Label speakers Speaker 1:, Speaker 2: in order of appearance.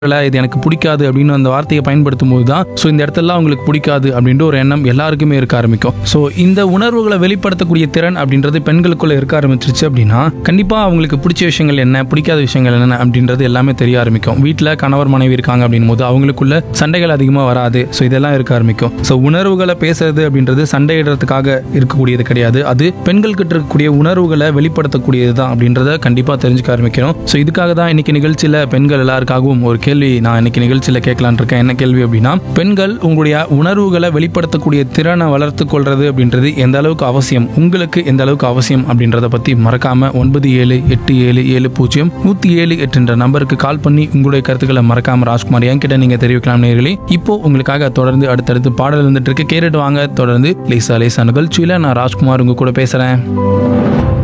Speaker 1: இல்லை, இது எனக்கு பிடிக்காது அப்படின்னு அந்த வார்த்தையை பயன்படுத்தும் போது தான் ஸோ இந்த இடத்துல அவங்களுக்கு பிடிக்காது அப்படின்ற ஒரு எண்ணம் எல்லாருக்குமே இருக்க ஆரம்பிக்கும் ஸோ இந்த உணர்வுகளை வெளிப்படுத்தக்கூடிய திறன் அப்படின்றது பெண்களுக்குள்ள இருக்க ஆரம்பிச்சிருச்சு அப்படின்னா கண்டிப்பாக அவங்களுக்கு பிடிச்ச விஷயங்கள் என்ன பிடிக்காத விஷயங்கள் என்ன அப்படின்றது எல்லாமே தெரிய ஆரம்பிக்கும் வீட்டில் கணவர் மனைவி இருக்காங்க அப்படின்னும் போது அவங்களுக்குள்ள சண்டைகள் அதிகமாக வராது ஸோ இதெல்லாம் இருக்க ஆரம்பிக்கும் ஸோ உணர்வுகளை பேசுறது அப்படின்றது சண்டையிடுறதுக்காக இருக்கக்கூடியது கிடையாது அது பெண்கள் கிட்ட இருக்கக்கூடிய உணர்வுகளை வெளிப்படுத்தக்கூடியது தான் அப்படின்றத கண்டிப்பாக தெரிஞ்சுக்க ஆரம்பிக்கணும் ஸோ இதுக்காக தான் இன்னைக்கு நிகழ்ச்சியில் பெண்கள் எல்லாருக்காகவும் ஒரு கேள்வி நான் இன்னைக்கு நிகழ்ச்சியில் கேட்கலான் இருக்கேன் என்ன கேள்வி அப்படின்னா பெண்கள் உங்களுடைய உணர்வுகளை வெளிப்படுத்தக்கூடிய திறனை வளர்த்து கொள்றது அப்படின்றது எந்த அளவுக்கு அவசியம் உங்களுக்கு எந்த அளவுக்கு அவசியம் அப்படின்றத பற்றி மறக்காம ஒன்பது ஏழு எட்டு ஏழு ஏழு பூஜ்ஜியம் நூற்றி ஏழு எட்டுன்ற நம்பருக்கு கால் பண்ணி உங்களுடைய கருத்துக்களை மறக்காம ராஜ்குமார் என்கிட்ட நீங்க தெரிவிக்கலாம் நேர்களே இப்போ உங்களுக்காக தொடர்ந்து அடுத்தடுத்து பாடல் வந்துட்டு இருக்கு கேட்டுட்டு வாங்க தொடர்ந்து லேசா லேசா நிகழ்ச்சியில நான் ராஜ்குமார் உங்க கூட பேசுறேன்